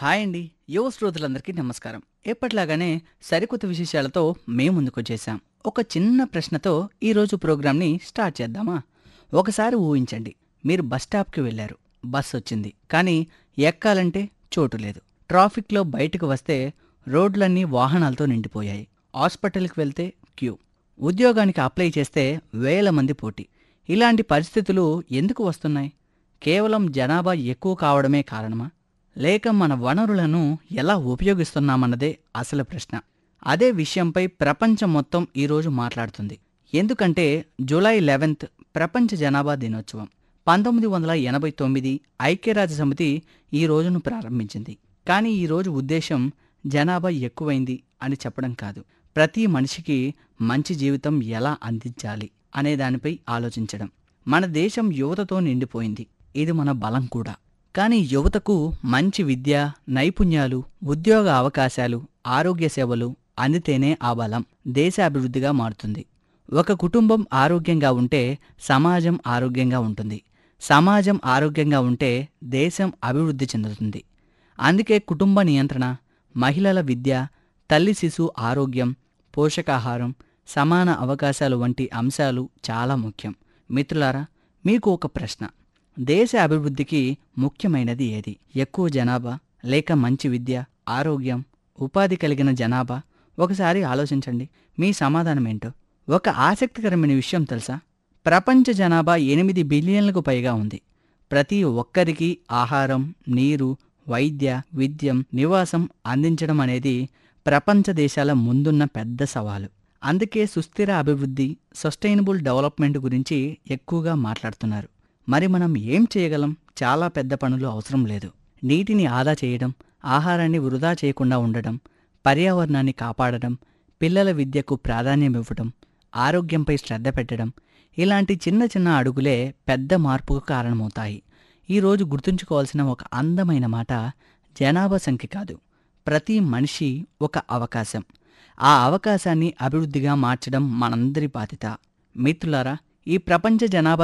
hi అండి యువ శ్రోతలందరికీ నమస్కారం ఎప్పటిలాగానే సరికొత్త విశేషాలతో మేము ముందుకొచ్చేసాం ఒక చిన్న ప్రశ్నతో ఈరోజు ప్రోగ్రామ్ని స్టార్ట్ చేద్దామా ఒకసారి ఊహించండి మీరు బస్ స్టాప్కి వెళ్ళారు బస్ వచ్చింది కానీ ఎక్కాలంటే చోటు లేదు ట్రాఫిక్లో బయటకు వస్తే రోడ్లన్నీ వాహనాలతో నిండిపోయాయి హాస్పిటల్కి వెళ్తే క్యూ ఉద్యోగానికి అప్లై చేస్తే వేల మంది పోటీ ఇలాంటి పరిస్థితులు ఎందుకు వస్తున్నాయి కేవలం జనాభా ఎక్కువ కావడమే కారణమా లేక మన వనరులను ఎలా ఉపయోగిస్తున్నామన్నదే అసలు ప్రశ్న అదే విషయంపై ప్రపంచం మొత్తం ఈరోజు మాట్లాడుతుంది ఎందుకంటే జూలై లెవెన్త్ ప్రపంచ జనాభా దినోత్సవం పంతొమ్మిది వందల ఎనభై తొమ్మిది ఐక్యరాజ్య సమితి ఈ రోజును ప్రారంభించింది కానీ ఈ రోజు ఉద్దేశం జనాభా ఎక్కువైంది అని చెప్పడం కాదు ప్రతి మనిషికి మంచి జీవితం ఎలా అందించాలి అనే దానిపై ఆలోచించడం మన దేశం యువతతో నిండిపోయింది ఇది మన బలం కూడా కానీ యువతకు మంచి విద్య నైపుణ్యాలు ఉద్యోగ అవకాశాలు ఆరోగ్య సేవలు అందితేనే ఆ బలం దేశ అభివృద్ధిగా మారుతుంది ఒక కుటుంబం ఆరోగ్యంగా ఉంటే సమాజం ఆరోగ్యంగా ఉంటుంది సమాజం ఆరోగ్యంగా ఉంటే దేశం అభివృద్ధి చెందుతుంది అందుకే కుటుంబ నియంత్రణ మహిళల విద్య తల్లి శిశు ఆరోగ్యం పోషకాహారం సమాన అవకాశాలు వంటి అంశాలు చాలా ముఖ్యం మిత్రులారా మీకు ఒక ప్రశ్న దేశ అభివృద్ధికి ముఖ్యమైనది ఏది ఎక్కువ జనాభా లేక మంచి విద్య ఆరోగ్యం ఉపాధి కలిగిన జనాభా ఒకసారి ఆలోచించండి మీ సమాధానం ఏంటో ఒక ఆసక్తికరమైన విషయం తెలుసా ప్రపంచ జనాభా ఎనిమిది బిలియన్లకు పైగా ఉంది ప్రతి ఒక్కరికి ఆహారం నీరు వైద్య విద్యం నివాసం అందించడం అనేది ప్రపంచ దేశాల ముందున్న పెద్ద సవాలు అందుకే సుస్థిర అభివృద్ధి సస్టైనబుల్ డెవలప్మెంట్ గురించి ఎక్కువగా మాట్లాడుతున్నారు మరి మనం ఏం చేయగలం చాలా పెద్ద పనులు అవసరం లేదు నీటిని ఆదా చేయడం ఆహారాన్ని వృధా చేయకుండా ఉండడం పర్యావరణాన్ని కాపాడడం పిల్లల విద్యకు ప్రాధాన్యం ఇవ్వడం ఆరోగ్యంపై శ్రద్ధ పెట్టడం ఇలాంటి చిన్న చిన్న అడుగులే పెద్ద మార్పుకు కారణమవుతాయి ఈరోజు గుర్తుంచుకోవాల్సిన ఒక అందమైన మాట జనాభా సంఖ్య కాదు ప్రతి మనిషి ఒక అవకాశం ఆ అవకాశాన్ని అభివృద్ధిగా మార్చడం మనందరి బాధ్యత మిత్రులారా ఈ ప్రపంచ జనాభా